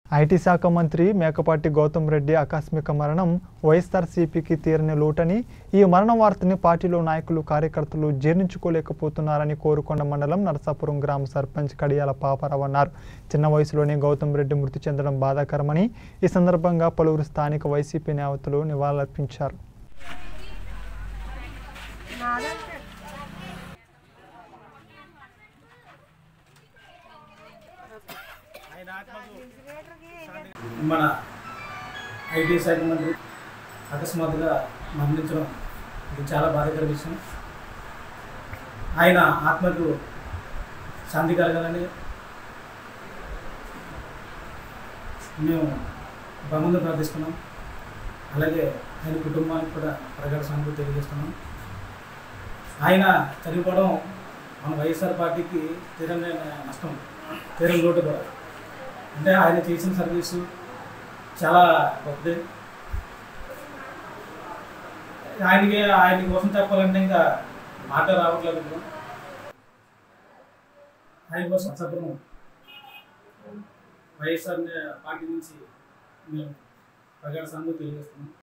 IT శాఖ మంత్రి మేకపాటి గౌతమ్ రెడ్డి ఆకస్మిక మరణం వైఎస్ఆర్సీపీకి తీరని లోటని ఈ మరణ వార్తని పార్టీలో నాయకులు కార్యకర్తలు జీర్ణించుకోలేకపోతున్నారని కోరుకొండ మండలం నరసాపురం గ్రామ సర్పంచ్ కడియాల పాపారావు అన్నారు చిన్న వయసులోనే గౌతమ్ రెడ్డి మృతి చెందడం బాధాకరమని ఈ సందర్భంగా పలువురు స్థానిక వైసీపీ నేతలు నివాళులర్పించారు మన ఐటీ శాఖ మంత్రి అకస్మాత్తుగా మరణించడం ఇది చాలా బాధాకర విషయం ఆయన ఆత్మకు శాంతి కలగాలని మేము భగవంతుని ప్రార్థిస్తున్నాం అలాగే ఆయన కుటుంబానికి కూడా ప్రగాఢ సానుభూతి తెలియజేస్తున్నాం ఆయన చనిపోవడం మన వైఎస్ఆర్ పార్టీకి తీరని నష్టం తీరని లోటు కూడా అంటే ఆయన చేసిన సర్వీసు చాలా గొప్పది ఆయనకి ఆయన కోసం చెప్పాలంటే ఇంకా మాట రావట్లేదు ఇప్పుడు ఆయన కోసం సత్రం వైఎస్ఆర్ పార్టీ నుంచి మేము ప్రగాఢ సంఘం తెలియజేస్తున్నాం